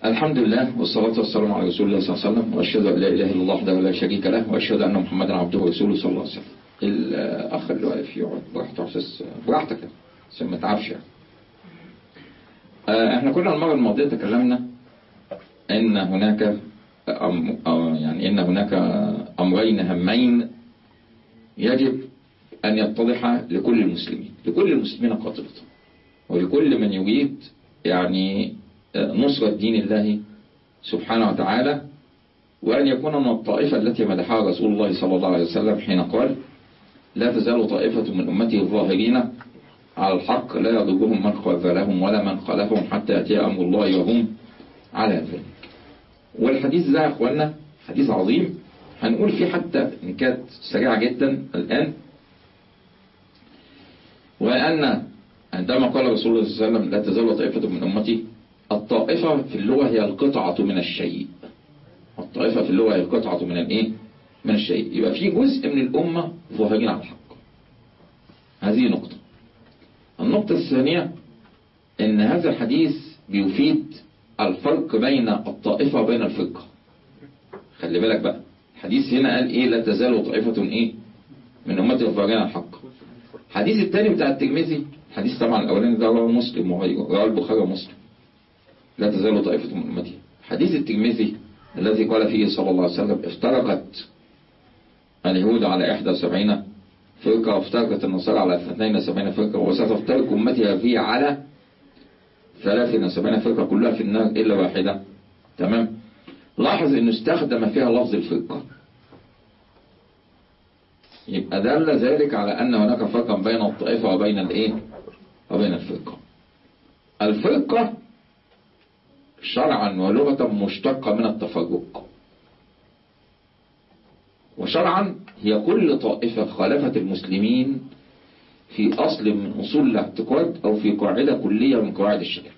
الحمد لله والصلاة والسلام على رسول الله صلى الله عليه وسلم وأشهد أن لا إله إلا الله وحده لا شريك له وأشهد أن محمدا عبده ورسوله صلى الله عليه وسلم الأخ اللي واقف يقعد براحته أساس براحتك عشان ما تعبش يعني. آه، احنا كنا المرة الماضية تكلمنا ان هناك أم أو يعني ان هناك امرين هامين يجب ان يتضح لكل المسلمين لكل المسلمين قاطبة ولكل من يريد يعني نصرة دين الله سبحانه وتعالى وأن يكون من الطائفة التي مدحها رسول الله صلى الله عليه وسلم حين قال لا تزال طائفة من أمته الظاهرين على الحق لا يضرهم من خذلهم ولا من خالفهم حتى يأتي أمر الله وهم على ذلك والحديث ده يا أخوانا حديث عظيم هنقول فيه حتى نكات سريعة جدا الآن وأن عندما قال رسول الله صلى الله عليه وسلم لا تزال طائفة من أمتي الطائفة في اللغة هي القطعة من الشيء الطائفة في اللغة هي القطعة من الايه من الشيء يبقى في جزء من الأمة ظاهرين على الحق هذه نقطة النقطة الثانية ان هذا الحديث بيفيد الفرق بين الطائفة وبين الفرقة خلي بالك بقى الحديث هنا قال ايه لا تزال طائفة ايه من أمتي ظاهرين على الحق الحديث الثاني بتاع الترمذي الحديث طبعا الأولاني ده رواه مسلم وغيره رواه البخاري ومسلم لا تزال طائفة من أمتي حديث الترمذي الذي قال فيه صلى الله عليه وسلم افترقت اليهود على 71 فرقة وافترقت النصارى على 72 فرقة وستفترق أمتي هذه على 73 فرقة كلها في النار إلا واحدة تمام لاحظ انه استخدم فيها لفظ الفرقة يبقى دل ذلك على أن هناك فرقا بين الطائفة وبين الايه وبين الفرقة الفرقة شرعا ولغة مشتقة من التفرق وشرعا هي كل طائفة خالفت المسلمين في أصل من أصول الاعتقاد أو في قاعدة كلية من قواعد الشريعة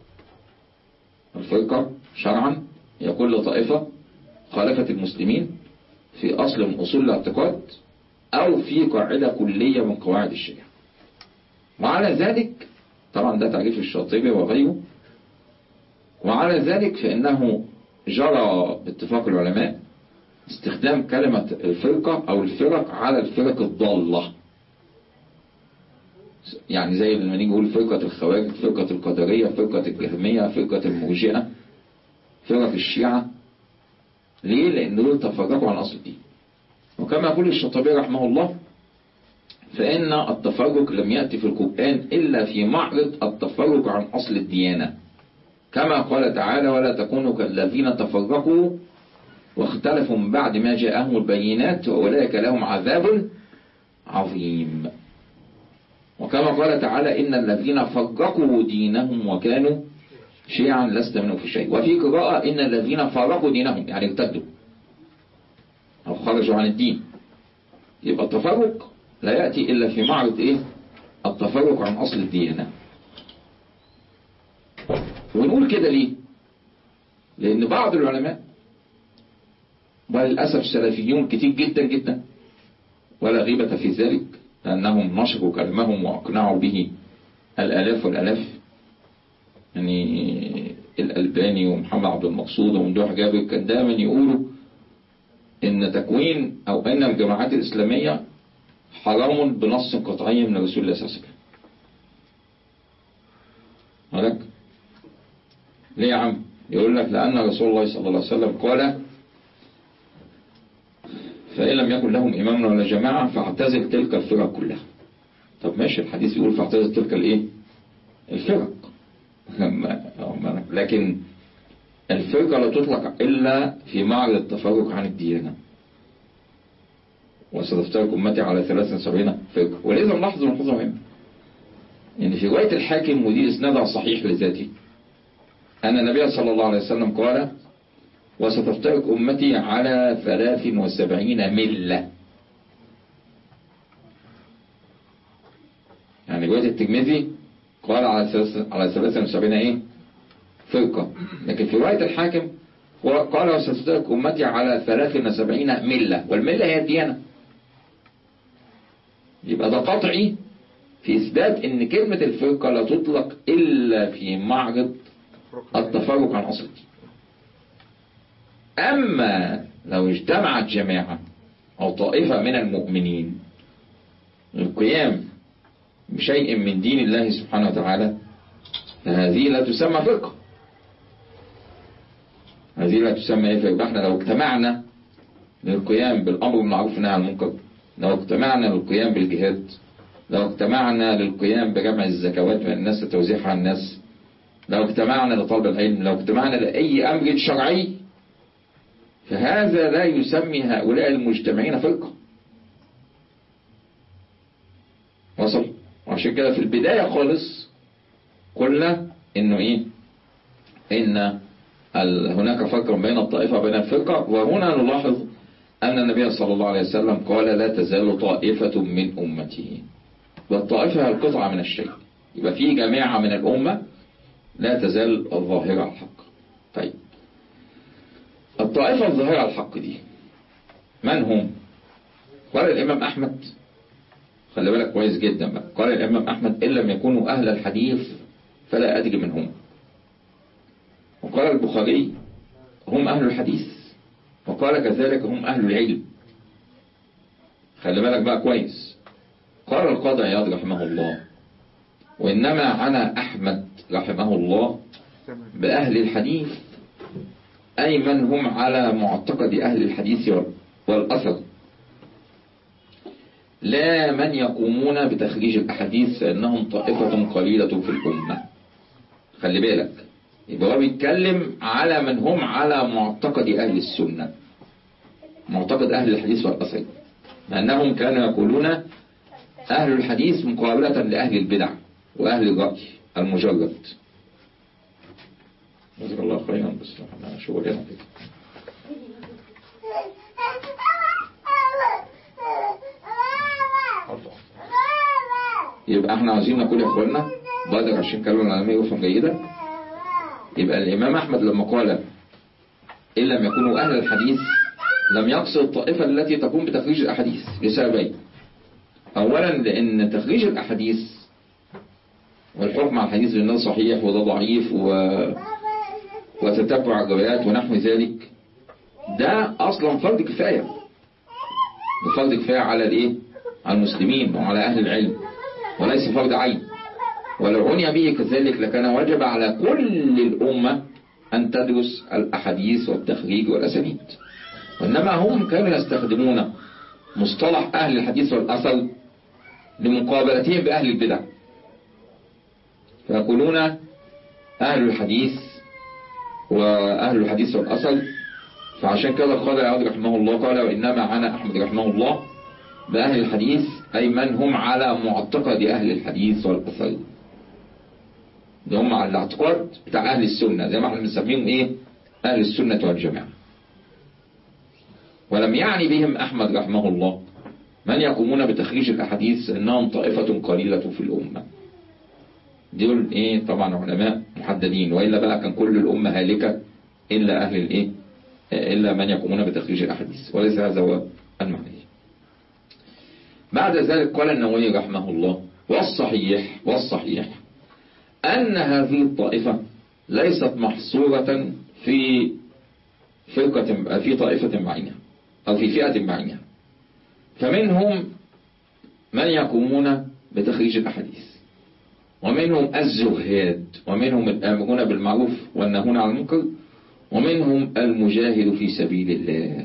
الفرقة شرعا هي كل طائفة خالفت المسلمين في أصل من أصول الاعتقاد أو في قاعدة كلية من قواعد الشريعة وعلى ذلك طبعا ده تعريف الشاطبي وغيره وعلى ذلك فإنه جرى باتفاق العلماء استخدام كلمة الفرقة أو الفرق على الفرق الضالة يعني زي لما نيجي نقول فرقة الخوارج فرقة القدرية فرقة الجهمية فرقة المرجئة فرق الشيعة ليه؟ لأن دول تفرقوا عن أصل الدين وكما يقول الشاطبي رحمه الله فإن التفرق لم يأتي في القرآن إلا في معرض التفرق عن أصل الديانة كما قال تعالى ولا تكونوا كالذين تفرقوا واختلفوا من بعد ما جاءهم البينات وأولئك لهم عذاب عظيم وكما قال تعالى إن الذين فرقوا دينهم وكانوا شيعا لست منهم في شيء وفي قراءة إن الذين فرقوا دينهم يعني ارتدوا أو خرجوا عن الدين يبقى التفرق لا يأتي إلا في معرض إيه التفرق عن أصل الديانة ونقول كده ليه لأن بعض العلماء وللأسف سلفيون كتير جدا جدا ولا غيبة في ذلك لأنهم نشروا كلامهم وأقنعوا به الآلاف والآلاف يعني الألباني ومحمد عبد المقصود وممدوح جابر كان دائما يقولوا إن تكوين أو أن الجماعات الإسلامية حرام بنص قطعي من رسول الله صلى الله عليه وسلم هلك ليه يا عم يقول لك لأن رسول الله صلى الله عليه وسلم قال فإن لم يكن لهم إمام ولا جماعة فاعتزل تلك الفرق كلها طب ماشي الحديث يقول فاعتزل تلك الإيه الفرق لكن الفرقة لا تطلق إلا في معرض التفرق عن الديانة وستفترق أمتي على 73 فرقة ولذا نلاحظ ملحوظة مهمة إن في رواية الحاكم ودي إسنادها صحيح لذاته أن النبي صلى الله عليه وسلم قال وستفترق أمتي على 73 ملة يعني رواية الترمذي قال على على 73 ايه فرقة لكن في رواية الحاكم قال وستفترق أمتي على 73 ملة والملة هي الديانة يبقى ده قطعي في إثبات إن كلمة الفرقة لا تطلق إلا في معرض التفرق عن أصل الدين أما لو اجتمعت جماعة أو طائفة من المؤمنين القيام بشيء من دين الله سبحانه وتعالى فهذه لا تسمى فرقة هذه لا تسمى ايه فيبقى احنا لو اجتمعنا للقيام بالامر بالمعروف والنهي عن المنكر لو اجتمعنا للقيام بالجهاد لو اجتمعنا للقيام بجمع الزكوات من الناس وتوزيعها على الناس لو اجتمعنا لطلب العلم لو اجتمعنا لأي أمر شرعي فهذا لا يسمي هؤلاء المجتمعين فرقة وصل وعشان كده في البداية خالص قلنا انه ايه ان هناك فرق بين الطائفة وبين الفرقة وهنا نلاحظ أن النبي صلى الله عليه وسلم قال لا تزال طائفة من أمته والطائفة هي القطعة من الشيء يبقى في جماعة من الأمة لا تزال الظاهرة على الحق طيب الطائفة الظاهرة على الحق دي من هم قال الإمام أحمد خلي بالك كويس جدا بقى قال الإمام أحمد إن لم يكونوا أهل الحديث فلا أدري منهم وقال البخاري هم أهل الحديث وقال كذلك هم أهل العلم خلي بالك بقى كويس قال القاضي عياض رحمه الله وإنما عنى أحمد رحمه الله بأهل الحديث أي من هم على معتقد أهل الحديث والأثر لا من يقومون بتخريج الأحاديث فإنهم طائفة قليلة في الأمة خلي بالك يبقى هو بيتكلم على من هم على معتقد أهل السنة معتقد أهل الحديث والأثر لأنهم كانوا يقولون أهل الحديث مقابلة لأهل البدع وأهل الرأي المجرد جزاك الله خيرا بس احنا شغلنا كده يبقى احنا عايزين نقول يا اخوانا بدر عشان كلمة العالمية يفهم جيدا يبقى الإمام أحمد لما قال إن لم يكونوا أهل الحديث لم يقصد الطائفة التي تقوم بتخريج الأحاديث لسببين أولا لأن تخريج الأحاديث والحكم على الحديث بأنه صحيح وده ضعيف و... وتتبع الروايات ونحو ذلك ده أصلا فرض كفاية فرض كفاية على الإيه؟ على المسلمين وعلى أهل العلم وليس فرض عين ولو عني به كذلك لكان وجب على كل الأمة أن تدرس الأحاديث والتخريج والأسانيد وإنما هم كانوا يستخدمون مصطلح أهل الحديث والأثر لمقابلتهم بأهل البدع فيقولون أهل الحديث وأهل الحديث والأثر فعشان كده قال عبد رحمه الله قال وإنما عنا أحمد رحمه الله بأهل الحديث أي من هم على معتقد أهل الحديث والأثر اللي هم على الاعتقاد بتاع أهل السنة زي ما احنا بنسميهم إيه أهل السنة والجماعة ولم يعني بهم أحمد رحمه الله من يقومون بتخريج الأحاديث إنهم طائفة قليلة في الأمة دول إيه طبعا علماء محددين وإلا بقى كان كل الأمة هالكة إلا أهل الإيه إلا من يقومون بتخريج الأحاديث وليس هذا هو المعنى بعد ذلك قال النووي رحمه الله والصحيح والصحيح أن هذه الطائفة ليست محصورة في فرقة في طائفة بعينها أو في فئة بعينها فمنهم من يقومون بتخريج الأحاديث ومنهم الزهاد ومنهم الآمرون بالمعروف والنهون عن المنكر ومنهم المجاهد في سبيل الله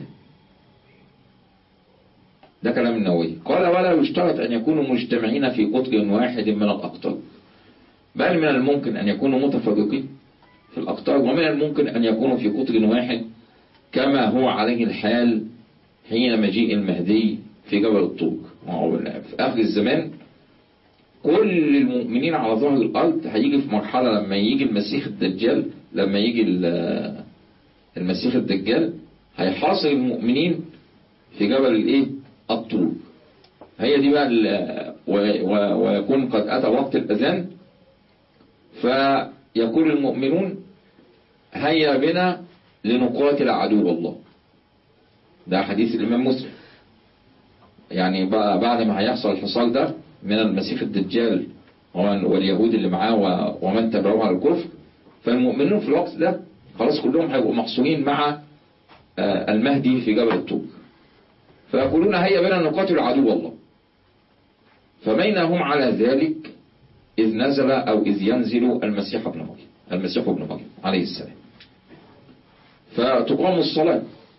ده كلام النووي قال ولا يشترط أن يكونوا مجتمعين في قطر واحد من الأقطار بل من الممكن أن يكونوا متفرقين في الأقطار ومن الممكن أن يكونوا في قطر واحد كما هو عليه الحال حين مجيء المهدي في جبل الطور في آخر الزمان كل المؤمنين على ظهر الأرض هيجي في مرحلة لما يجي المسيح الدجال لما يجي المسيح الدجال هيحاصر المؤمنين في جبل الايه الطور هي دي بقى ويكون قد أتى وقت الأذان فيقول المؤمنون هيا بنا لنقاتل عدو الله ده حديث الإمام مسلم يعني بعد ما هيحصل الحصار ده من المسيح الدجال واليهود اللي معاه ومن تبعوه على الكفر فالمؤمنون في الوقت ده خلاص كلهم هيبقوا محصورين مع آه، المهدي في جبل الطور فيقولون هيا بنا نقاتل عدو الله فبين هم على ذلك إذ نزل أو إذ ينزل المسيح ابن مريم المسيح ابن مريم عليه السلام فتقام الصلاة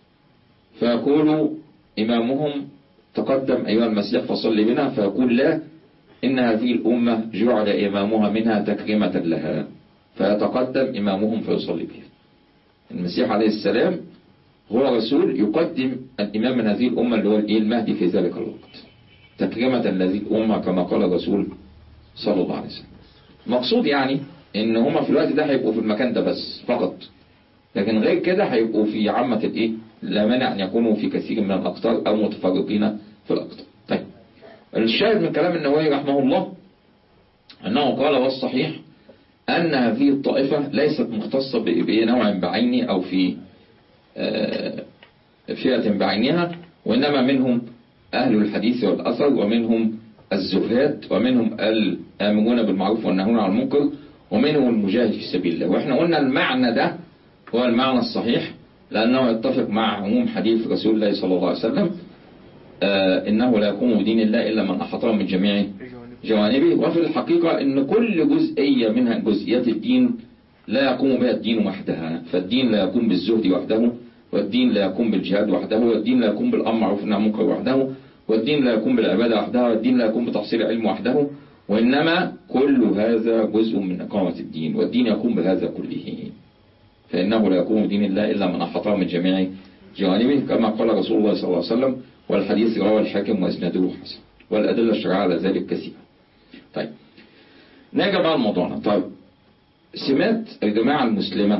فيقول إمامهم تقدم أيها المسيح فصل بنا فيقول لا إن هذه الأمة جعل إمامها منها تكريمة لها فيتقدم إمامهم فيصلي بها المسيح عليه السلام هو رسول يقدم الإمام من هذه الأمة اللي هو الإيه المهدي في ذلك الوقت تكريمة لهذه الأمة كما قال الرسول صلى الله عليه وسلم مقصود يعني إن هما في الوقت ده هيبقوا في المكان ده بس فقط لكن غير كده هيبقوا في عامة الإيه لا مانع أن يكونوا في كثير من الأقطار أو متفرقين في الأقطار طيب الشاهد من كلام النووي رحمه الله أنه قال والصحيح أن هذه الطائفة ليست مختصة بنوع بعينه أو في آه، فئة بعينها وإنما منهم أهل الحديث والأثر ومنهم الزهاد ومنهم الآمرون بالمعروف والنهون عن المنكر ومنهم المجاهد في سبيل الله وإحنا قلنا المعنى ده هو المعنى الصحيح لأنه يتفق مع عموم حديث رسول الله صلى الله عليه وسلم آه إنه لا يقوم بدين الله إلا من أحاطه من جميع جوانبه وفي الحقيقة إن كل جزئية منها جزئيات الدين لا يقوم بها الدين وحدها فالدين لا يقوم بالزهد وحده والدين لا يقوم بالجهاد وحده والدين لا يقوم بالأمر معروف والنهي عن المنكر وحده والدين لا يقوم بالعبادة وحدها والدين لا يقوم بتحصيل العلم وحده وإنما كل هذا جزء من إقامة الدين والدين يقوم بهذا كله فإنه لا يقوم بدين الله إلا من أحاطه من جميع جوانبه كما قال رسول الله صلى الله عليه وسلم والحديث رواه الحاكم وإسناده حسن والأدلة الشرعية على ذلك كثيرة طيب نرجع بقى لموضوعنا طيب سمات الجماعة المسلمة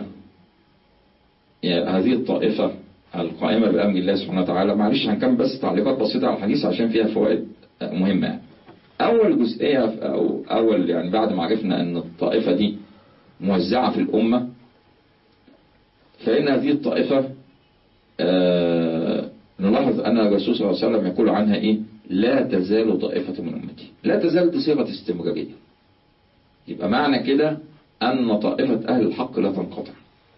يعني هذه الطائفة القائمة بأمر الله سبحانه وتعالى معلش هنكمل بس تعليقات بسيطة على الحديث عشان فيها فوائد مهمة أول جزئية أو أول يعني بعد ما عرفنا أن الطائفة دي موزعة في الأمة فإن هذه الطائفة آه نلاحظ أن الرسول صلى الله عليه وسلم يقول عنها إيه لا تزال طائفة من أمتي لا تزال دي صيغة استمرارية يبقى معنى كده أن طائفة أهل الحق لا تنقطع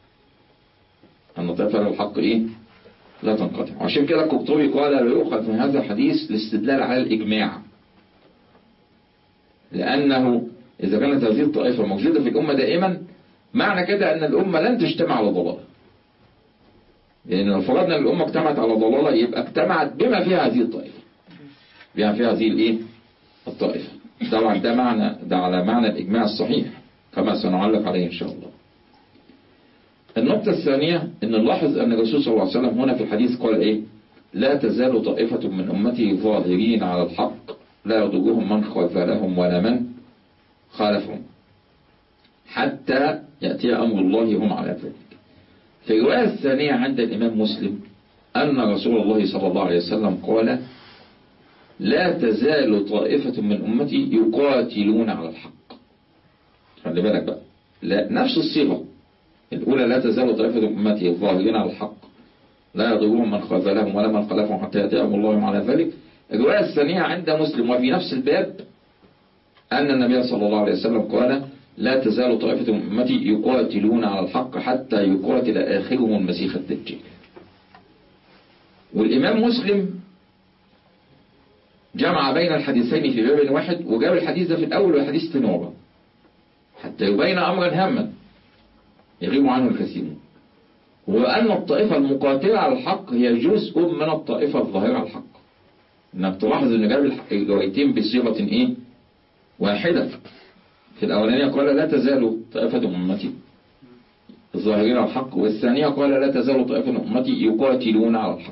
أن طائفة أهل الحق إيه لا تنقطع عشان كده القرطبي قال لا يؤخذ من هذا الحديث الاستدلال على الإجماع لأنه إذا كانت هذه الطائفة موجودة في الأمة دائما معنى كده أن الأمة لن تجتمع على ضلالة لأن لو فرضنا أن الأمة اجتمعت على ضلالة يبقى اجتمعت بما فيها هذه الطائفة بما فيها هذه الإيه الطائفة طبعا ده معنى ده على معنى الإجماع الصحيح كما سنعلق عليه إن شاء الله النقطة الثانية أن نلاحظ أن الرسول صلى الله عليه وسلم هنا في الحديث قال إيه لا تزال طائفة من أمتي ظاهرين على الحق لا يضرهم من خذلهم ولا من خالفهم حتى يأتي أمر الله هم على ذلك في الرواية الثانية عند الإمام مسلم أن رسول الله صلى الله عليه وسلم قال لا تزال طائفة من أمتي يقاتلون على الحق خلي بالك بقى لا نفس الصيغة الأولى لا تزال طائفة من أمتي الظاهرين على الحق لا يضرهم من خذلهم ولا من خلفهم حتى يأتي أمر الله على ذلك الرواية الثانية عند مسلم وفي نفس الباب أن النبي صلى الله عليه وسلم قال لا تزال طائفة من أمتي يقاتلون على الحق حتى يقاتل آخرهم المسيح الدجال والإمام مسلم جمع بين الحديثين في باب واحد وجاب الحديث ده في الأول والحديث تنوبة حتى يبين أمرا هاما يغيب عنه الكثيرون وأن الطائفة المقاتلة على الحق هي جزء من الطائفة الظاهرة على الحق انك تلاحظ ان جاب الروايتين بصيغة ايه واحدة في الاولانية قال لا تزال طائفة من امتي الظاهرين على الحق والثانية قال لا تزال طائفة من امتي يقاتلون على الحق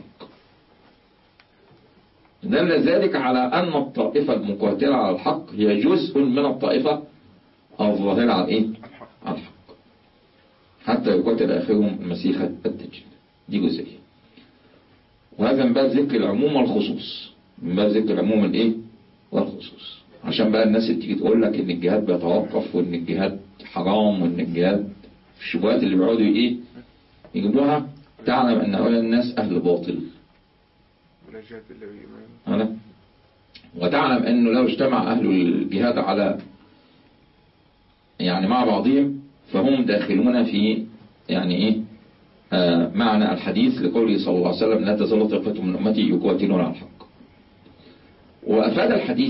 دل ذلك على أن الطائفة المقاتلة على الحق هي جزء من الطائفة الظاهرة على إيه؟ على الحق حتى يقاتل آخرهم المسيح الدجال دي جزئية وهذا من باب ذكر العموم والخصوص من باب ذكر العموم الايه والخصوص عشان بقى الناس اللي تيجي تقول لك ان الجهاد بيتوقف وان الجهاد حرام وان الجهاد الشبهات اللي بيقعدوا ايه يجيبوها تعلم ان هؤلاء الناس اهل باطل أنا وتعلم انه لو اجتمع اهل الجهاد على يعني مع بعضهم فهم داخلون في يعني ايه آه معنى الحديث لقوله صلى الله عليه وسلم لا تزال طائفة من أمتي يقاتلون على الحق وأفاد الحديث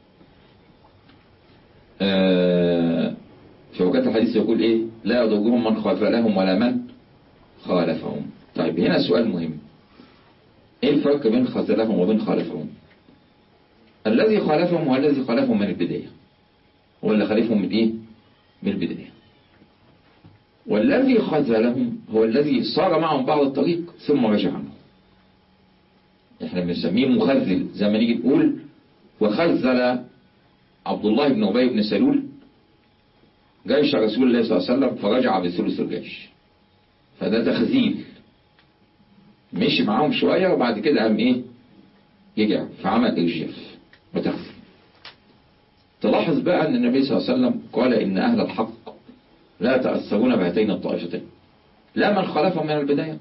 آه في وقت الحديث يقول ايه لا يضرهم من خذلهم ولا من خالفهم طيب هنا سؤال مهم ايه الفرق بين خذلهم وبين خالفهم الذي خالفهم هو الذي خالفهم من البداية هو اللي خالفهم من ايه من البداية والذي خذلهم هو الذي صار معهم بعض الطريق ثم رجع عنه احنا بنسميه مخذل زي ما نيجي نقول وخذل عبد الله بن أبي بن سلول جيش رسول الله صلى الله عليه وسلم فرجع بثلث الجيش فده تخذيل مشي معاهم شوية وبعد كده قام ايه رجع فعمل إرجاف وتخذيل تلاحظ بقى أن النبي صلى الله عليه وسلم قال إن أهل الحق لا تأثرون بهاتين الطائفتين لا من خالفهم من البداية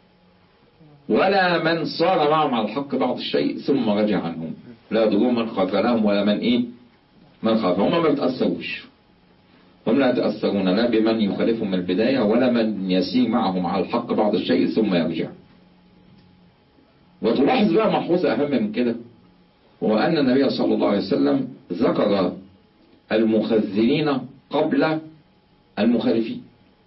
ولا من صار معهم على الحق بعض الشيء ثم رجع عنهم لا يضرون من خذلهم ولا من ايه من خاف هم ما بيتأثروش هم لا يتأثرون لا بمن يخالفهم من البداية ولا من يسير معهم على الحق بعض الشيء ثم يرجع وتلاحظ بقى ملحوظة أهم من كده هو أن النبي صلى الله عليه وسلم ذكر المخذلين قبل المخالفين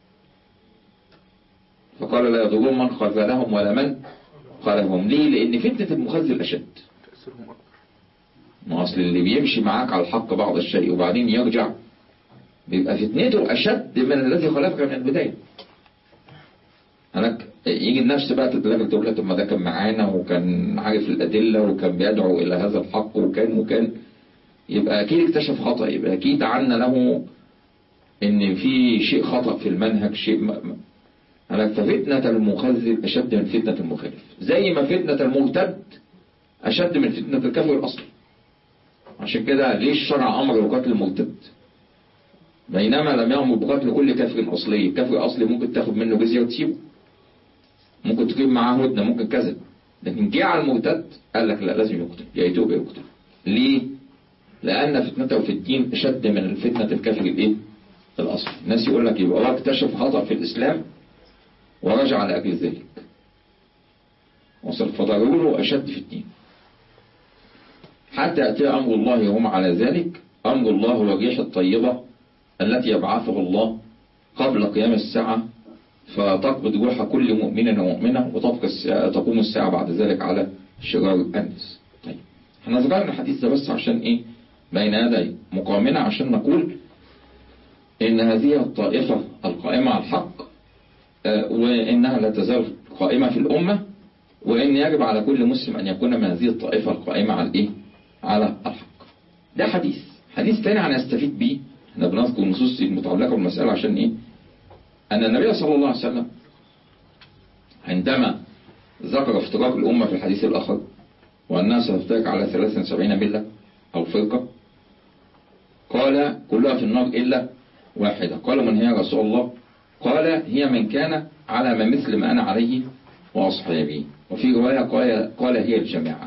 فقال لا يضرون من خذلهم ولا من خالفهم ليه لأن فتنة المخذل أشد تأثيرهم أكبر ما أصل اللي بيمشي معاك على الحق بعض الشيء وبعدين يرجع بيبقى فتنته أشد من الذي خالفك من البداية أنا يجي النفس بقى تتلاقى تقول لك طب ما ده كان معانا وكان عارف الأدلة وكان بيدعو إلى هذا الحق وكان وكان يبقى أكيد اكتشف خطأ يبقى أكيد عنا له إن في شيء خطأ في المنهج شيء ما أنا ففتنة المخذل أشد من فتنة المخالف زي ما فتنة المرتد أشد من فتنة الكافر الأصلي عشان كده ليه الشرع أمر بقتل المرتد بينما لم يأمر بقتل كل كافر أصلي الكافر الأصلي ممكن تاخد منه جزية وتسيبه ممكن تجيب معاه هدنة ممكن كذا لكن جه على المرتد قال لك لا لازم يقتل يا يتوب يا يقتل ليه؟ لأن فتنته في الدين أشد من فتنة الكافر الإيه؟ الأصلي الناس يقول لك يبقى هو اكتشف خطأ في الإسلام ورجع لأجل ذلك وصل فضروره أشد في الدين حتى يأتي أمر الله وهم على ذلك أمر الله والريح الطيبة التي يبعثه الله قبل قيام الساعة فتقبض روح كل مؤمن ومؤمنة وتبقى الساعة تقوم الساعة بعد ذلك على شرار الناس طيب احنا ذكرنا الحديث ده بس عشان ايه بين يدي مقامنا عشان نقول ان هذه الطائفة القائمة على الحق آه، وانها لا تزال قائمة في الامة وان يجب على كل مسلم ان يكون من هذه الطائفة القائمة على الايه على الحق ده حديث حديث تاني هنستفيد بيه احنا بنذكر النصوص المتعلقة بالمسألة عشان ايه أن النبي صلى الله عليه وسلم عندما ذكر افتراق الأمة في الحديث الآخر وأنها ستفترق على 73 ملة أو فرقة قال كلها في النار إلا واحدة قال من هي يا رسول الله قال هي من كان على ما مثل ما أنا عليه وأصحابي وفي رواية قال, قال هي الجماعة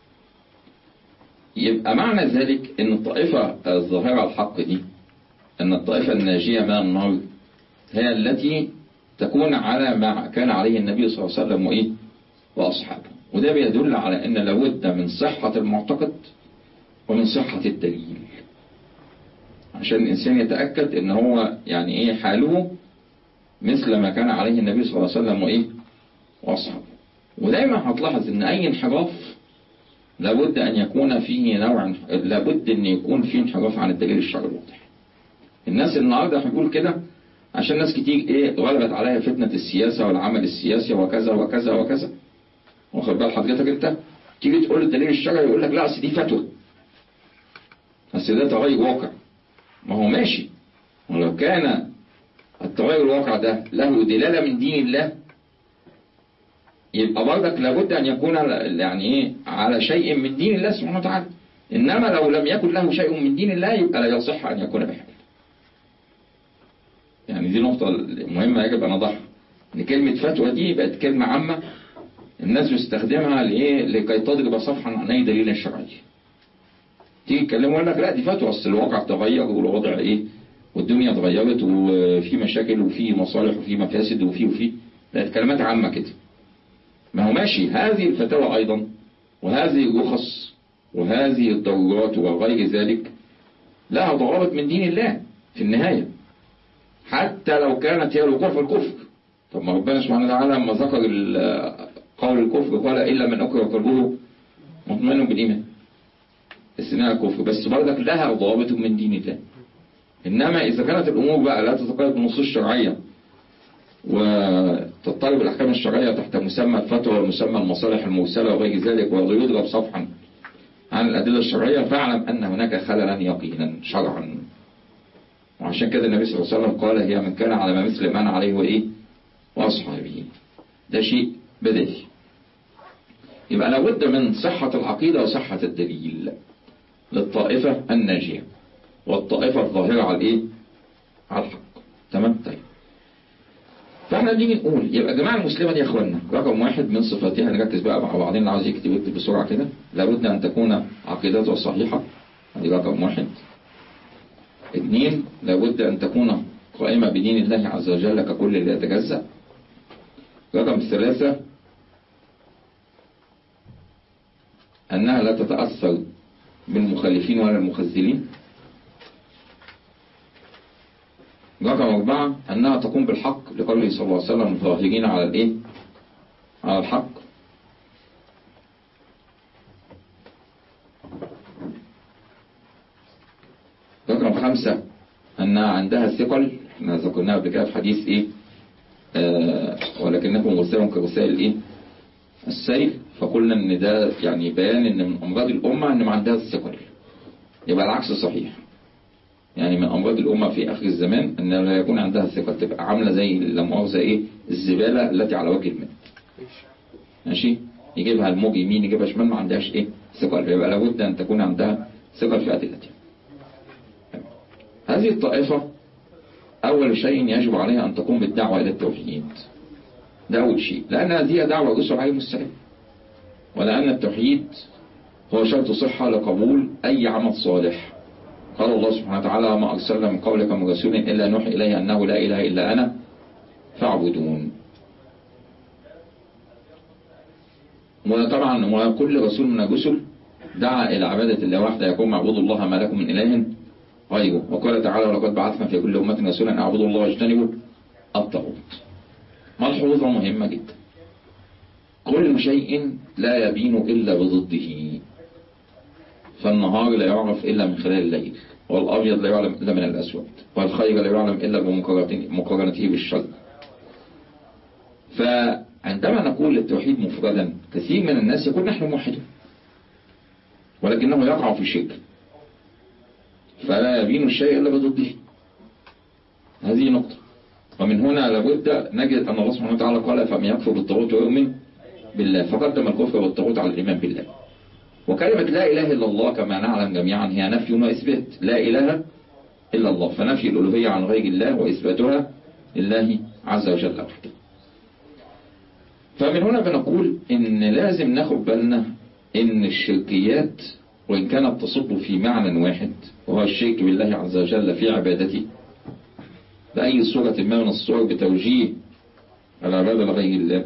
يبقى معنى ذلك أن الطائفة الظاهرة الحق دي أن الطائفة الناجية من النار هي التي تكون على ما كان عليه النبي صلى الله عليه وسلم وإيه وأصحابه وده بيدل على أن لابد من صحة المعتقد ومن صحة الدليل عشان الإنسان يتأكد أن هو يعني إيه حاله مثل ما كان عليه النبي صلى الله عليه وسلم وإيه وأصحابه ودايما هتلاحظ أن أي انحراف لابد أن يكون فيه نوع لابد أن يكون فيه انحراف عن الدليل الشرعي الواضح الناس النهارده هنقول كده عشان ناس كتير ايه غلبت عليها فتنة السياسة والعمل السياسي وكذا وكذا وكذا واخد بال حضرتك انت تيجي تقول الدليل الشرعي يقول لك لا اصل دي فتوى اصل ده تغير واقع ما هو ماشي ولو كان التغير الواقع ده له دلالة من دين الله يبقى برضك لابد ان يكون يعني ايه على شيء من دين الله سبحانه وتعالى انما لو لم يكن له شيء من دين الله يبقى لا يصح ان يكون بحال يعني دي نقطة مهمة يجب أن أضعها إن كلمة فتوى دي بقت كلمة عامة الناس بتستخدمها لإيه لكي تضرب صفحا عن أي دليل شرعي تيجي تكلموا يقول لك لا دي فتوى أصل الواقع تغير والوضع إيه والدنيا اتغيرت وفي مشاكل وفي مصالح وفي مفاسد وفي وفي بقت كلمات عامة كده ما هو ماشي هذه الفتاوى أيضا وهذه الرخص وهذه الضرورات وغير ذلك لها ضوابط من دين الله في النهاية حتى لو كانت هي الوقوع في الكفر طب ما ربنا سبحانه وتعالى لما ذكر قول الكفر قال إلا من أكره قلبه مطمئن بالإيمان استثناء الكفر بس برضك لها ضوابط من دين الله إنما إذا كانت الأمور بقى لا تتقيد بالنصوص الشرعية وتضطرب الأحكام الشرعية تحت مسمى الفتوى ومسمى المصالح المرسلة وغير ذلك ويضرب صفحا عن الأدلة الشرعية فاعلم أن هناك خللا يقينا شرعا وعشان كده النبي صلى الله عليه وسلم قال هي من كان على ما مثل ما أنا عليه وإيه وأصحابه ده شيء بديهي يبقى لابد من صحة العقيدة وصحة الدليل للطائفة الناجية والطائفة الظاهرة على الإيه على الحق تمام طيب فاحنا بنيجي نقول يبقى جماعة المسلمة دي يا اخوانا رقم واحد من صفاتها نركز بقى مع بعضين اللي عاوز يكتب يكتب بسرعة كده لابد ان تكون عقيدته صحيحة دي رقم واحد اثنين لابد ان تكون قائمة بدين الله عز وجل ككل اللي يتجزأ رقم ثلاثة أنها لا تتأثر بالمخالفين ولا المخزلين رقم أربعة أنها تقوم بالحق لقوله صلى الله عليه وسلم ظاهرين على الإيه؟ على الحق رقم خمسة أنها عندها ثقل احنا ذكرناها قبل كده في حديث إيه؟ آه ولكنكم غسالهم كغسال الإيه؟ السيل فقلنا ان ده يعني بيان ان من امراض الامة ان ما عندها الثقل يبقى العكس صحيح يعني من امراض الامة في اخر الزمان ان لا يكون عندها الثقل تبقى عاملة زي لا مؤاخذة ايه الزبالة التي على وجه الماء ماشي يجيبها الموج يمين يجيبها شمال ما عندهاش ايه ثقل فيبقى لابد ان تكون عندها ثقل في ادلتها هذه الطائفة اول شيء يجب عليها ان تقوم بالدعوة الى التوحيد ده أول شيء لأن هذه دعوة الرسل عليهم السلام ولأن التوحيد هو شرط صحة لقبول أي عمل صالح قال الله سبحانه وتعالى ما أرسلنا من قبلك من رسول إلا نوحي إليه أنه لا إله إلا أنا فاعبدون وطبعا وكل رسول من الرسل دعا إلى عبادة الله وحده يكون معبود الله ما لكم من إله غيره وقال تعالى ولقد بعثنا في كل أمة رسولا أن اعبدوا الله واجتنبوا الطاغوت ملحوظة مهمة جدا كل شيء لا يبين إلا بضده فالنهار لا يعرف إلا من خلال الليل والأبيض لا يعلم إلا من الأسود والخير لا يعلم إلا بمقارنته بالشر فعندما نقول التوحيد مفردا كثير من الناس يقول نحن موحدون ولكنه يقع في شرك فلا يبين الشيء إلا بضده هذه نقطة ومن هنا لابد نجد أن الله سبحانه وتعالى قال فمن يكفر بالطاغوت ويؤمن بالله فقدم الكفر بالطاغوت على الإيمان بالله وكلمة لا إله إلا الله كما نعلم جميعا هي نفي وإثبات لا إله إلا الله فنفي الألوهية عن غير الله وإثباتها لله عز وجل وحده فمن هنا بنقول إن لازم ناخد بالنا إن الشركيات وإن كانت تصب في معنى واحد وهو الشرك بالله عز وجل في عبادته بأي صورة ما من الصور بتوجيه العبادة لغير الله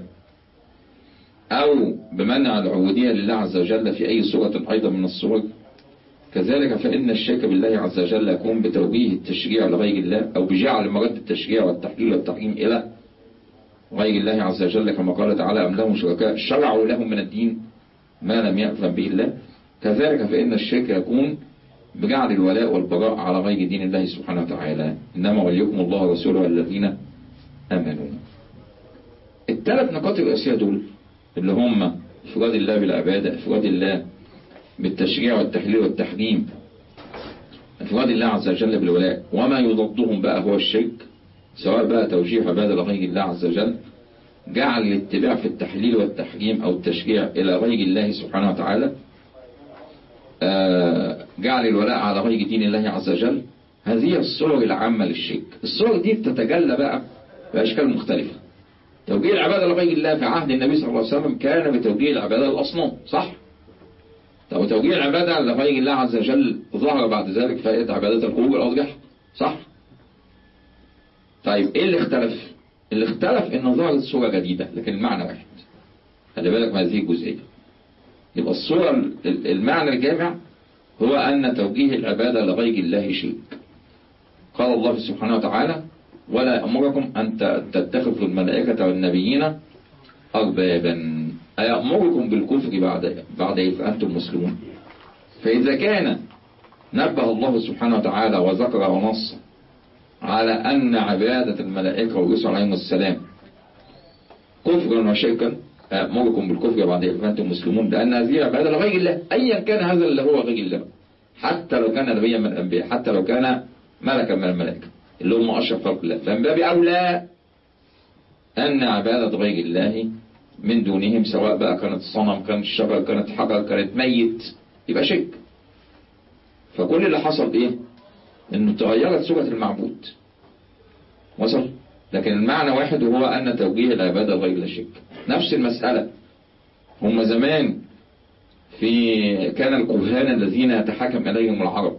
أو بمنع العبودية لله عز وجل في أي صورة أيضا من الصور كذلك فإن الشرك بالله عز وجل يكون بتوجيه التشريع لغير الله أو بجعل مرد التشريع والتحليل والتحريم إلى غير الله عز وجل كما قال تعالى أم لهم شركاء شرعوا لهم من الدين ما لم يأذن به الله كذلك فإن الشرك يكون بجعل الولاء والبراء على غير دين الله سبحانه وتعالى إنما وليكم الله ورسوله والذين آمنوا الثلاث نقاط الرئيسية دول اللي هم إفراد الله بالعبادة إفراد الله بالتشريع والتحليل والتحريم إفراد الله عز وجل بالولاء وما يضدهم بقى هو الشرك سواء بقى توجيه عبادة لغير الله عز وجل جعل الاتباع في التحليل والتحريم أو التشريع إلى غير الله سبحانه وتعالى جعل الولاء على غير دين الله عز وجل هذه الصور العامة للشرك الصور دي بتتجلى بقى بأشكال مختلفة توجيه العبادة لغير الله في عهد النبي صلى الله عليه وسلم كان بتوجيه العبادة للأصنام صح؟ طب توجيه العبادة لغير الله عز وجل ظهر بعد ذلك فائدة عبادة القلوب والأضجح صح؟ طيب ايه اللي اختلف اللي اختلف ان ظهرت صورة جديدة لكن المعنى واحد خلي بالك من هذه الجزئية يبقى الصورة ال- المعنى الجامع هو أن توجيه العبادة لغير الله شرك قال الله سبحانه وتعالى ولا يأمركم أن ت- تتخذوا الملائكة والنبيين أربابا أيأمركم بالكفر بعد بعد إذ أنتم مسلمون فإذا كان نبه الله سبحانه وتعالى وذكر ونص على أن عبادة الملائكة والرسل عليهم السلام كفرا وشركا أمركم بالكفر بعد إذ أنتم مسلمون لأن هذه عبادة لغير الله أيا كان هذا اللي هو غير الله حتى لو كان نبيا من الأنبياء حتى لو كان ملكا من الملائكة اللي هم أشرف خلق الله فمن باب أولى أن عبادة غير الله من دونهم سواء بقى كانت صنم كانت شجر كانت حجر كانت ميت يبقى شرك فكل اللي حصل ايه انه تغيرت صورة المعبود وصل لكن المعنى واحد وهو ان توجيه العبادة غير الشرك نفس المسألة هم زمان في كان الكهان الذين يتحكم اليهم العرب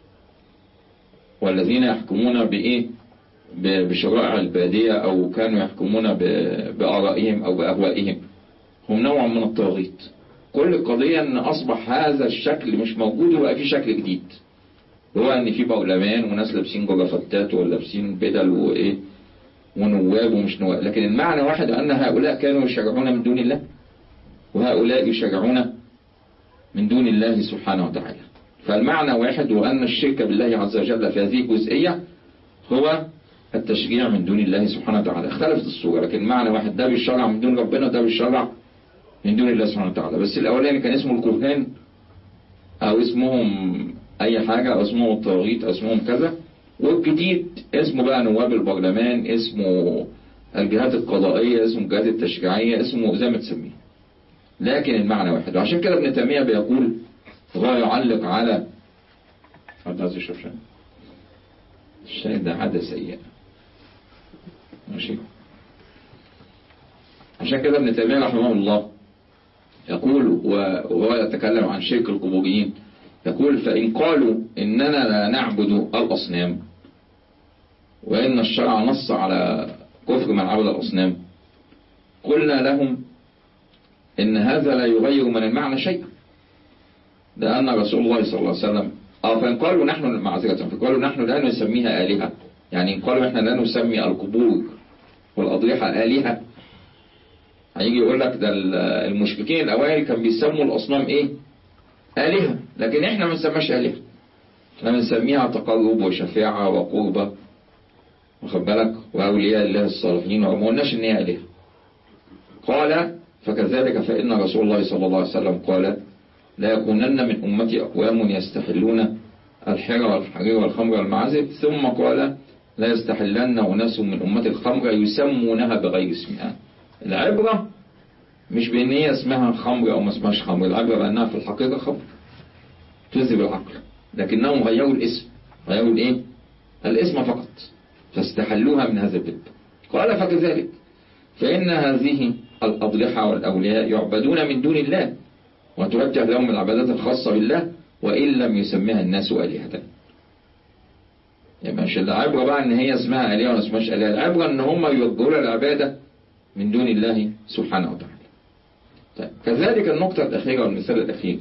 والذين يحكمون بايه ب- بشرائع البادية او كانوا يحكمون ب- بآرائهم او بأهوائهم هم نوع من الطاغيت كل القضية ان اصبح هذا الشكل مش موجود وبقى في شكل جديد هو ان في برلمان وناس لابسين جرافطات ولابسين بدل وايه ونواب ومش نواب لكن المعنى واحد ان هؤلاء كانوا يشرعون من دون الله وهؤلاء يشرعون من دون الله سبحانه وتعالى فالمعنى واحد وان الشرك بالله عز وجل في هذه الجزئية هو التشريع من دون الله سبحانه وتعالى اختلفت الصورة لكن المعنى واحد ده بيشرع من دون ربنا وده بيشرع من دون الله سبحانه وتعالى بس الاولاني كان اسمه الكهان او اسمهم اي حاجة او اسمهم الطواغيت او اسمهم كذا والجديد اسمه بقى نواب البرلمان اسمه الجهات القضائية اسمه الجهات التشريعية اسمه زي ما تسميه لكن المعنى واحد وعشان كده ابن تيمية بيقول هو يعلق على حد عايز يشرب شاي الشاي ده عادة سيئة ماشي عشان كده ابن تيمية رحمه الله يقول وهو يتكلم عن شرك القبوريين يقول فإن قالوا إننا لا نعبد الأصنام وإن الشرع نص على كفر من عبد الأصنام قلنا لهم إن هذا لا يغير من المعنى شيئا لأن رسول الله صلى الله عليه وسلم اه فإن قالوا نحن معذرة فقالوا نحن لا نسميها آلهة يعني إن قالوا إحنا لا نسمي القبور والأضرحة آلهة هيجي يقول لك ده المشركين الأوائل كان بيسموا الأصنام إيه آلهة لكن إحنا ما بنسميهاش آلهة احنا بنسميها تقرب وشفاعة وقربة واخد بالك وأولياء الله الصالحين وما قلناش إن هي آلهة قال فكذلك فإن رسول الله صلى الله عليه وسلم قال لا يكونن من أمتي أقوام يستحلون الحر والحرير والخمر والمعازف ثم قال لا يستحلن أناس من أمتي الخمر يسمونها بغير اسمها العبرة مش بأن هي اسمها خمر أو ما اسمهاش خمر العبرة بأنها في الحقيقة خمر تذهب العقل لكنهم غيروا الاسم غيروا الايه الاسم فقط فاستحلوها من هذا الباب قال فكذلك فإن هذه الأضرحة والأولياء يعبدون من دون الله وتوجه لهم العبادات الخاصة بالله وإن لم يسميها الناس آلهة يعني مش العبرة بقى ان هي اسمها آلهة ولا اسمهاش آلهة العبرة ان هم يوجهوا العبادة من دون الله سبحانه وتعالى طيب كذلك النقطة الأخيرة والمثال الأخير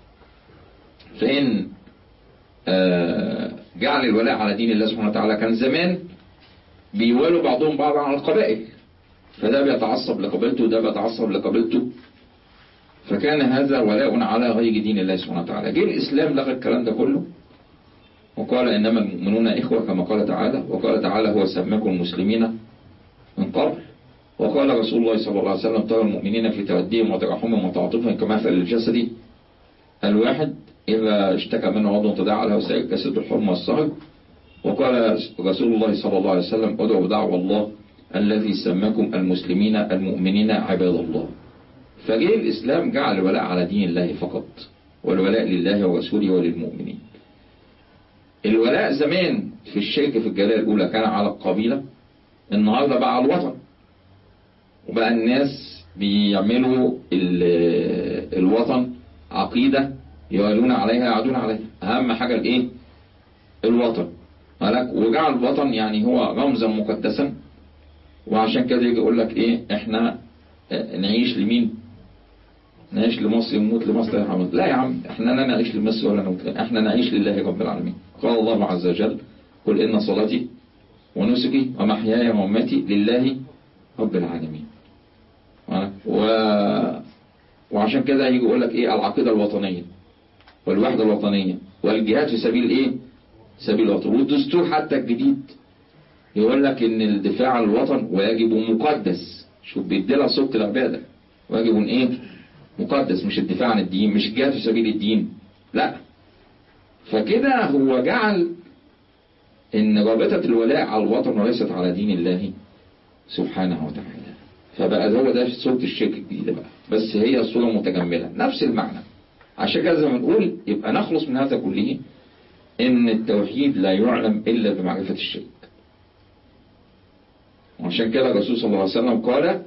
فإن آه جعل الولاء على دين الله سبحانه وتعالى كان زمان بيوالوا بعضهم بعضا على القبائل فده بيتعصب لقبيلته وده بيتعصب لقبيلته فكان هذا ولاء على غير دين الله سبحانه وتعالى جه الإسلام لغى الكلام ده كله وقال إنما المؤمنون إخوة كما قال تعالى وقال تعالى هو سماكم المسلمين من قبل وقال رسول الله صلى الله عليه وسلم ترى المؤمنين في توديهم وترحمهم وتعاطفهم كمثل الجسد الواحد إذا اشتكى منه عضو تداعى له سائر كسد الحرم والسهر وقال رسول الله صلى الله عليه وسلم ادعوا دعوة الله الذي سماكم المسلمين المؤمنين عباد الله فجاء الإسلام جعل الولاء على دين الله فقط والولاء لله ورسوله وللمؤمنين الولاء زمان في الشرك في الجلالة الأولى كان على القبيلة النهاردة بقى على الوطن وبقى الناس بيعملوا الوطن عقيدة يوالون عليها يعدون عليها أهم حاجة الإيه الوطن مالك وجعل الوطن يعني هو رمزا مقدسا وعشان كده يجي يقول لك ايه احنا نعيش لمين نعيش لمصر ونموت لمصر يا حمد لا يا عم احنا لا نعيش لمصر ولا نموت احنا نعيش لله رب العالمين قال الله عز وجل قل ان صلاتي ونسكي ومحياي ومماتي لله رب العالمين و... وعشان كده يجي يقول لك ايه العقيدة الوطنية والوحدة الوطنية والجهاد في سبيل ايه سبيل الوطن والدستور حتى الجديد يقول لك ان الدفاع عن الوطن واجب مقدس شوف بيديلها صوت العبادة واجب ايه مقدس مش الدفاع عن الدين مش الجهاد في سبيل الدين لا فكده هو جعل ان رابطة الولاء على الوطن وليست على دين الله سبحانه وتعالى فبقى هو ده صورة الشرك الجديدة بقى بس هي صورة متجملة نفس المعنى عشان كده زي ما نقول يبقى نخلص من هذا كله ان التوحيد لا يعلم الا بمعرفة الشرك وعشان كده الرسول صلى الله عليه وسلم قال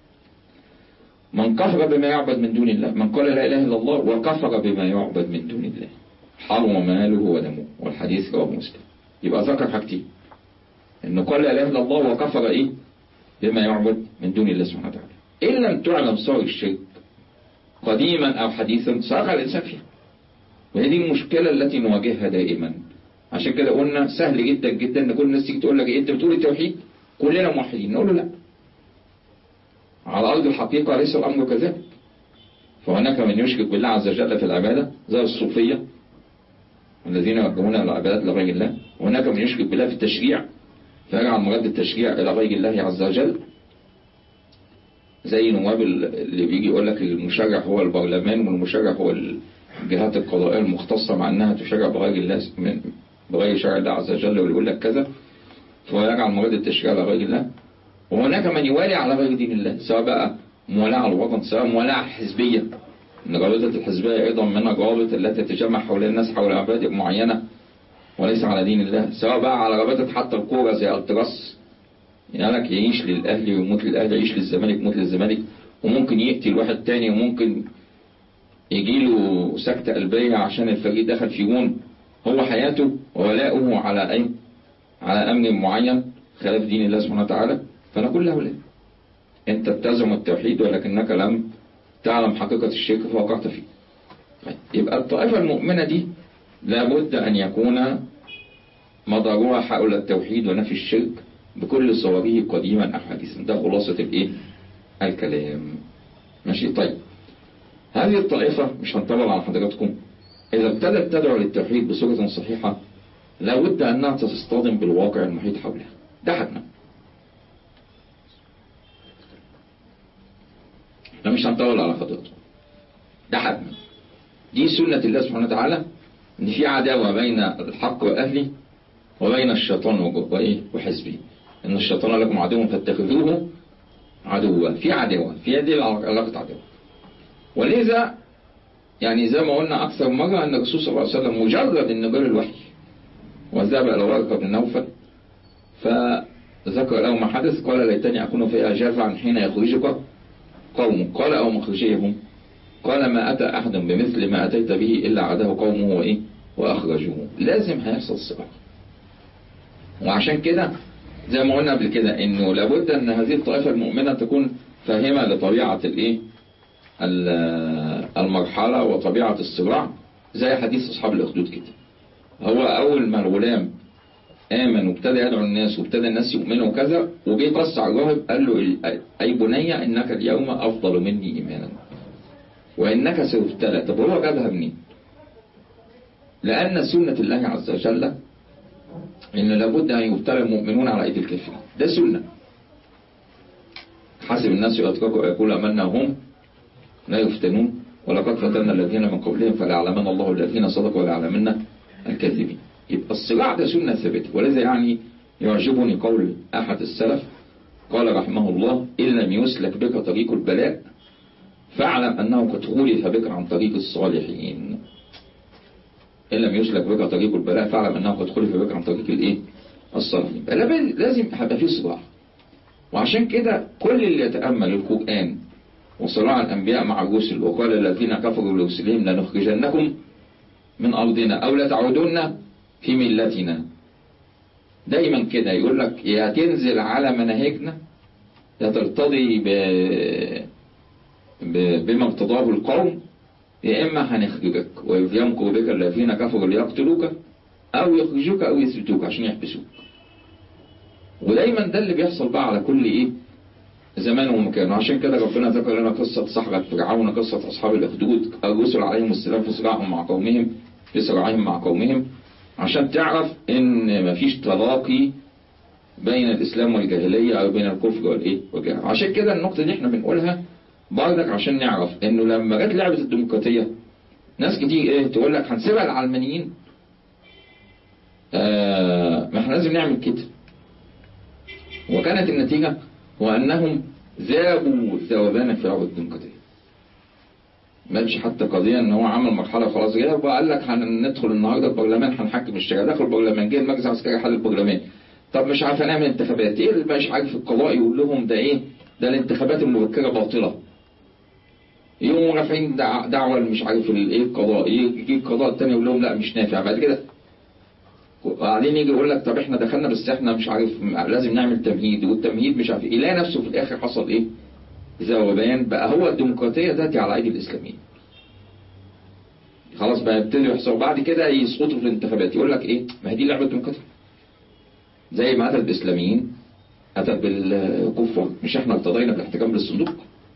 من كفر بما يعبد من دون الله من قال لا اله الا الله وكفر بما يعبد من دون الله حرم ماله ودمه والحديث رواه مسلم يبقى ذكر حاجتين انه قال لا اله الا الله وكفر ايه بما يعبد من دون الله سبحانه وتعالى ان لم تعلم صار الشرك قديما او حديثا سيقع الانسان فيها وهي دي المشكله التي نواجهها دائما عشان كده قلنا سهل جدا جدا ان كل الناس تيجي تقول لك إيه انت بتقول التوحيد كلنا موحدين نقول له لا على ارض الحقيقه ليس الامر كذلك فهناك من يشرك بالله عز وجل في العباده زي الصوفيه الذين يوجهون العبادات لغير الله وهناك من يشرك بالله في التشريع فيجعل مراد التشريع إلى غير الله عز وجل زي نواب اللي بيجي يقول لك المشرع هو البرلمان والمشرع هو الجهات القضائية المختصة مع أنها تشرع بغير الله من بغير شرع الله عز وجل واللي يقول لك كذا فهو يجعل مراد التشريع لغير الله وهناك من يوالي على غير دين الله سواء بقى موالاه على الوطن سواء موالاه حزبية ان رابطة الحزبية أيضا من الروابط التي تتجمع حول الناس حول مبادئ معينة وليس على دين الله سواء بقى على رابطة حتى الكورة زي التراس يعني لك يعيش للأهلي ويموت للأهلي يعيش للزمالك يموت للزمالك وممكن يقتل واحد تاني وممكن يجي له سكتة قلبية عشان الفريق دخل في جون هو حياته وولاؤه على أي على أمن معين خلاف دين الله سبحانه وتعالى فنقول له لا أنت بتزعم التوحيد ولكنك لم تعلم حقيقة الشرك فوقعت فيه يبقى الطائفة المؤمنة دي لابد أن يكون مدارها حول التوحيد ونفي الشرك بكل صوره قديما أو حديثا ده خلاصة الإيه؟ الكلام ماشي طيب هذه الطائفة مش هنطلع على حضراتكم إذا ابتدت تدعو للتوحيد بصورة صحيحة لابد أنها تصطدم بالواقع المحيط حولها ده حتما احنا مش هنطول على حضراتكم ده حتما دي سنة الله سبحانه وتعالى ان في عداوة بين الحق واهله وبين الشيطان وايه وحزبه ان الشيطان لكم عدو فاتخذوه عدوا في عداوة في هذه علاقة عداوة ولذا يعني زي ما قلنا أكثر مرة أن الرسول صلى الله عليه وسلم مجرد أن جال الوحي وذهب إلى ورقة بن نوفل فذكر له ما حدث قال ليتني أكون فيها جافعا حين يخرجك قوم قال أو مخرجيهم قال ما أتى أحد بمثل ما أتيت به إلا عداه قومه وإيه وأخرجوه لازم هيحصل صراع وعشان كده زي ما قلنا قبل كده إنه لابد أن هذه الطائفة المؤمنة تكون فاهمة لطبيعة الإيه المرحلة وطبيعة الصراع زي حديث أصحاب الأخدود كده هو أول ما الغلام آمن وابتدى يدعو الناس وابتدى الناس يؤمنوا وكذا وجي قص على الراهب قال له أي بني إنك اليوم أفضل مني إيمانا وإنك سيبتلى طب هو جابها منين لأن سنة الله عز وجل إن لابد أن يبتلى المؤمنون على أيدي الكافرين ده سنة حسب الناس يتركوا يقول أمنا هم لا يفتنون ولقد فتنا الذين من قبلهم فليعلمن الله الذين صدقوا وليعلمن الكاذبين يبقى الصراع ده سنة ثابتة ولذا يعني يعجبني قول أحد السلف قال رحمه الله إن لم يسلك بك طريق البلاء فاعلم أنه قد خولف بك عن طريق الصالحين إن لم يسلك بك طريق البلاء فاعلم أنه قد خولف بك عن طريق الإيه الصالحين لازم يبقى فيه صراع وعشان كده كل اللي يتأمل القرآن وصراع الأنبياء مع الرسل وقال الذين كفروا لرسلهم لنخرجنكم من أرضنا أو لتعودن في ملتنا دايما كده يقول لك يا تنزل على مناهجنا يا ترتضي ب... ب... بما ارتضاه القوم يا إما هنخرجك ويمكر بك الذين كفروا ليقتلوك أو يخرجوك أو يثبتوك عشان يحبسوك ودايما ده اللي بيحصل بقى على كل إيه زمان ومكان وعشان كده ربنا ذكر لنا قصة صحراء فرعون قصة أصحاب الأخدود الرسل عليهم السلام في صراعهم مع قومهم في صراعهم مع قومهم عشان تعرف إن مفيش تلاقي بين الإسلام والجاهلية أو بين الكفر والإيه والجاهلية عشان كده النقطة دي إحنا بنقولها برضك عشان نعرف إنه لما جت لعبة الديمقراطية ناس كتير إيه تقول لك هنسيبها العلمانيين آه ما إحنا لازم نعمل كده وكانت النتيجة وأنهم ذابوا ذوبان في لعبة الديمقراطية ما قالش حتى قضية ان هو عمل مرحلة خلاص جايه وقال لك هندخل النهارده البرلمان هنحكم الشارع دخل البرلمان جه المجلس العسكري حل البرلمان طب مش عارف هنعمل انتخابات ايه اللي مش عارف القضاء يقول لهم ده ايه ده الانتخابات المبكرة باطلة يقوموا رافعين دع- دعوة مش عارف الايه القضاء يجي القضاء التاني يقول لهم لا مش نافع بعد كده وبعدين يجي يقول لك طب احنا دخلنا بس احنا مش عارف لازم نعمل تمهيد والتمهيد مش عارف ايه يلاقي نفسه في الاخر حصل ايه ذوبان بقى هو الديمقراطية تأتي على أيدي الإسلاميين خلاص بقى يبتدوا يحصلوا بعد كده يسقطوا في الانتخابات يقول لك ايه ما هي دي لعبة ديمقراطية زي ما أتت بالإسلاميين أتت بالكفار مش احنا ارتضينا بالاحتكام للصندوق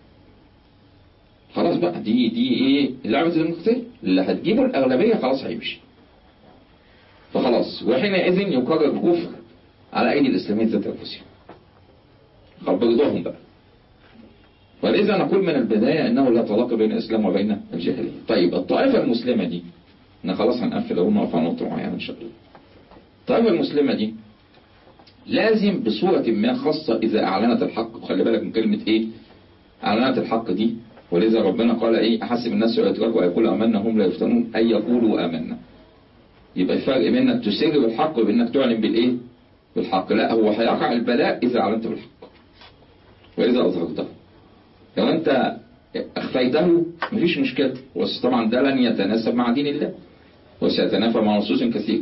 خلاص بقى دي دي ايه لعبة الديمقراطية اللي هتجيبه الأغلبية خلاص هيمشي فخلاص وحينئذ يقرر الكفر على أيدي الإسلاميين ذات أنفسهم خلاص برضاهم بقى ولذا نقول من البداية أنه لا طلاق بين الإسلام وبين الجاهلية طيب الطائفة المسلمة دي احنا خلاص هنقفل أول نقف على نقطة معينة إن شاء الله الطائفة المسلمة دي لازم بصورة ما خاصة إذا أعلنت الحق وخلي بالك من كلمة إيه أعلنت الحق دي ولذا ربنا قال إيه أحسب الناس يتركوا ويقولوا آمنا هم لا يفتنون أي يقولوا آمنا يبقى الفرق بين انك تسر بالحق وبين انك تعلن بالايه بالحق لا هو هيقع البلاء اذا اعلنت بالحق واذا اظهرته لو انت اخفيته مفيش مشكله بس طبعا ده لن يتناسب مع دين الله وسيتنافى مع نصوص كثيره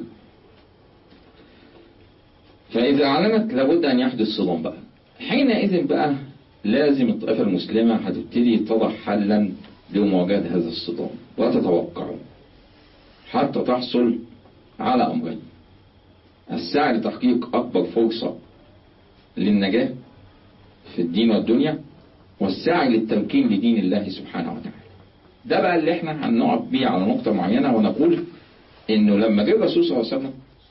فاذا اعلنت لابد ان يحدث صدام بقى حينئذ بقى لازم الطائفه المسلمه هتبتدي تضع حلا لمواجهه هذا الصدام وتتوقعه حتى تحصل على أمرين السعي لتحقيق أكبر فرصة للنجاة في الدين والدنيا والسعي للتمكين لدين الله سبحانه وتعالى ده بقى اللي احنا هنقف بيه على نقطة معينة ونقول انه لما جه الرسول صلى الله عليه وسلم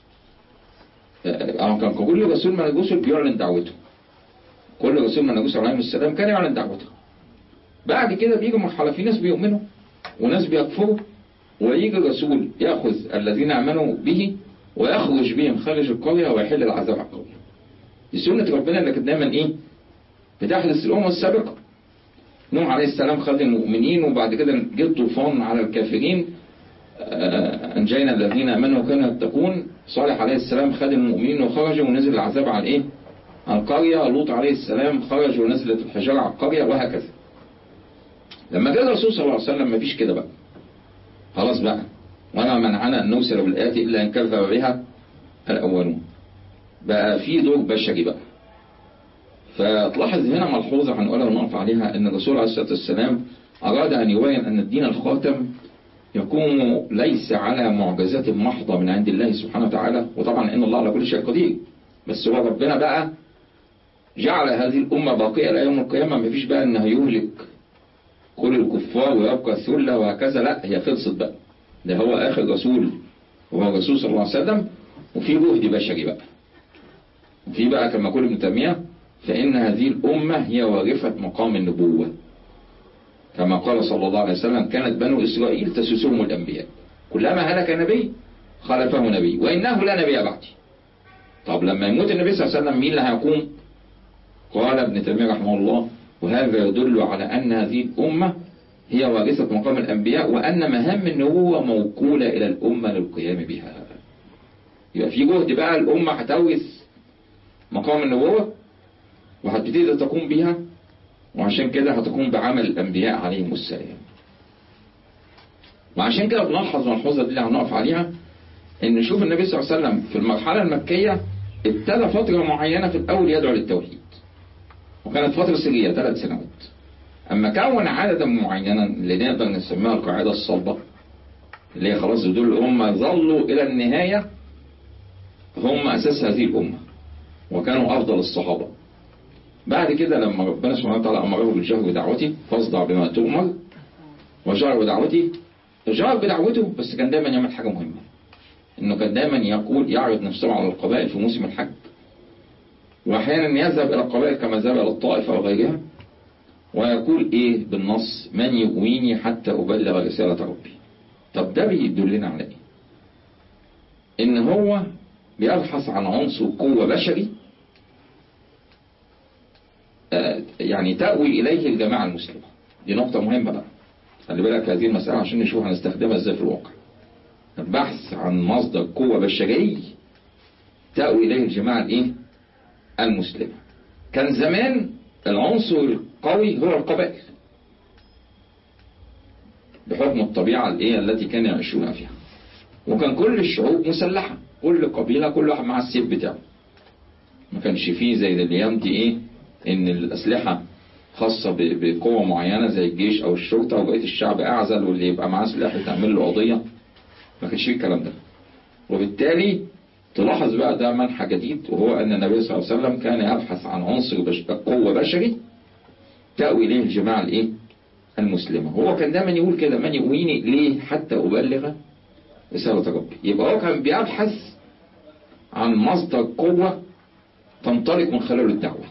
اه كان كل رسول من الرسل بيعلن دعوته كل رسول من الرسل عليه السلام كان يعلن دعوته بعد كده بيجي مرحلة في ناس بيؤمنوا وناس بيكفروا ويجي الرسول يأخذ الذين آمنوا به ويخرج بهم خارج القرية ويحل العذاب على القرية دي سنة ربنا اللي كانت دايما ايه بتحدث الأمم السابقة نوح عليه السلام خد المؤمنين وبعد كده جه الطوفان على الكافرين آه، أنجينا الذين آمنوا وكانوا يتقون صالح عليه السلام خد المؤمنين وخرج ونزل العذاب على ايه على القرية لوط عليه السلام خرج ونزلت الحجارة على القرية وهكذا لما جاء الرسول صلى الله عليه وسلم مفيش كده بقى خلاص بقى وما منعنا أن نرسل بالآيات إلا أن كذب بها الأولون بقى في دور بشري بقى فتلاحظ هنا ملحوظة هنقولها ونقف عليها أن الرسول عليه الصلاة والسلام أراد أن يبين أن الدين الخاتم يكون ليس على معجزات محضة من عند الله سبحانه وتعالى وطبعا إن الله على كل شيء قدير بس هو ربنا بقى جعل هذه الأمة باقية إلى يوم القيامة مفيش بقى أن هيهلك كل الكفار ويبقى الثلة وهكذا لا هي خلصت بقى ده هو آخر رسول وهو الرسول صلى الله عليه وسلم وفي جهد بشري بقى وفي بقى كما يقول ابن تيمية فإن هذه الأمة هي وارثة مقام النبوة كما قال صلى الله عليه وسلم كانت بنو إسرائيل تسوسهم الأنبياء كلما هلك نبي خلفه نبي وإنه لا نبي بعدي طب لما يموت النبي صلى الله عليه وسلم مين اللي هيقوم قال ابن تيمية رحمه الله وهذا يدل على أن هذه الأمة هي وارثة مقام الأنبياء وأن مهام النبوة موكولة إلى الأمة للقيام بها يبقى في جهد بقى الأمة هتورث مقام النبوة وهتبتدي تقوم بها وعشان كده هتقوم بعمل الأنبياء عليهم السلام وعشان كده بنلحظ ملحوظة دي اللي هنقف عليها ان نشوف النبي صلى الله عليه وسلم في المرحلة المكية ابتدى فترة معينة في الأول يدعو للتوحيد وكانت فترة سرية ثلاث سنوات أما كون عددا معينا اللي نقدر نسميها القاعدة الصلبة اللي هي خلاص دول هم ظلوا إلى النهاية هم أساس هذه الأمة وكانوا أفضل الصحابة بعد كده لما ربنا سبحانه وتعالى أمره بالجهر بدعوته فاصدع بما تؤمر وجهر بدعوته جهر بدعوته بس كان دايما يعمل حاجة مهمة انه كان دايما يقول يعرض نفسه على القبائل في موسم الحج واحيانا يذهب الى القبائل كما ذهب الى الطائف او غيرها ويقول ايه بالنص من يؤويني حتى ابلغ رسالة ربي طب ده بيدلنا على ايه ان هو بيبحث عن عنصر قوة بشري آه يعني تأوي اليه الجماعة المسلمة دي نقطة مهمة بقى خلي بالك هذه المسألة عشان نشوف هنستخدمها ازاي في الواقع البحث عن مصدر قوة بشري تأوي إليه الجماعة الإيه؟ المسلمة كان زمان العنصر القوي هو القبائل بحكم الطبيعة الإيه التي كانوا يعيشون فيها وكان كل الشعوب مسلحة كل قبيلة كل واحد مع السيف بتاعه ما كانش فيه زي الايام دي ايه ان الاسلحة خاصة بقوة معينة زي الجيش او الشرطة وبقية الشعب اعزل واللي يبقى معاه سلاح يتعمل له قضية ما كانش فيه الكلام ده وبالتالي تلاحظ بقى ده منحى جديد وهو أن النبي صلى الله عليه وسلم كان يبحث عن عنصر بش... قوة بشري تأوي إليه الجماعة الإيه؟ المسلمة هو كان دايما يقول كده من يؤويني ليه حتى أبلغ رسالة ربي يبقى هو كان بيبحث عن مصدر قوة تنطلق من خلاله الدعوة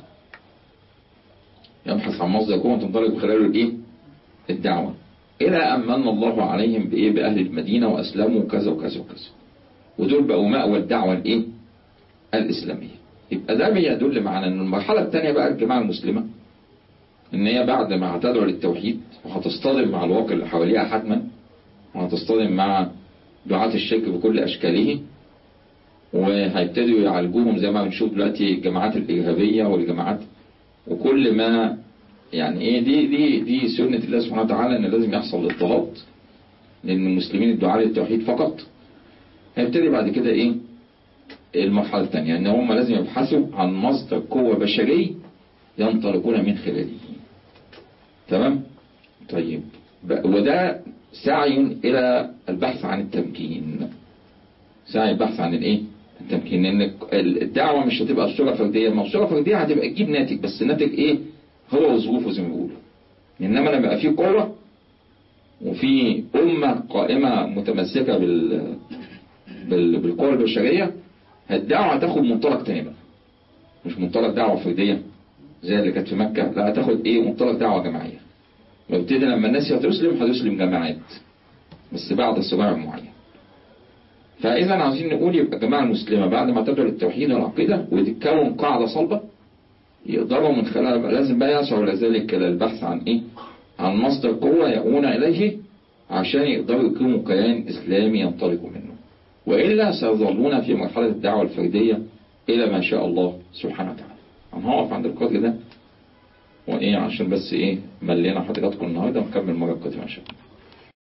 يبحث عن مصدر قوة تنطلق من خلاله الإيه؟ الدعوة إلى أن من الله عليهم بإيه بأهل المدينة وأسلموا كذا وكذا وكذا ودول بقوا مأوى الدعوة الإيه الإسلامية يبقى ده بيدل معنا أن المرحلة الثانية بقى الجماعة المسلمة إن هي بعد ما هتدعو للتوحيد وهتصطدم مع الواقع اللي حواليها حتما وهتصطدم مع دعاة الشرك بكل أشكاله وهيبتدوا يعالجوهم زي ما بنشوف دلوقتي الجماعات الإرهابية والجماعات وكل ما يعني ايه دي دي دي سنة الله سبحانه وتعالى ان لازم يحصل اضطهاد لان المسلمين الدعاء للتوحيد فقط هيبتدي بعد كده ايه المرحلة الثانية ان هم لازم يبحثوا عن مصدر قوة بشري ينطلقون من خلاله تمام طيب وده سعي الى البحث عن التمكين سعي البحث عن الايه التمكين لان الدعوة مش هتبقى صورة فردية ما صورة فردية هتبقى تجيب ناتج بس الناتج ايه هو وظروفه زي ما بيقولوا انما لما يبقى في قوة وفي أمة قائمة متمسكة بال... بال... بالقوة البشرية الدعوة هتاخد منطلق تاني بقى مش منطلق دعوة فردية زي اللي كانت في مكة لا هتاخد ايه منطلق دعوة جماعية وابتدي لما الناس هتسلم هتسلم جماعات بس بعد صراع معين فإذا عايزين نقول يبقى الجماعة المسلمة بعد ما تدعو للتوحيد والعقيدة وتتكون قاعدة صلبة يقدروا من خلالها لازم بقى يسعوا لذلك البحث عن ايه عن مصدر قوة يأوون إليه عشان يقدروا يقيموا كيان إسلامي ينطلقوا منه وإلا سيظلون في مرحلة الدعوة الفردية إلى ما شاء الله سبحانه وتعالى هنقف عند القدر ده وإيه عشان بس إيه ملينا حضراتكم النهاردة ونكمل مرة القدر ما شاء الله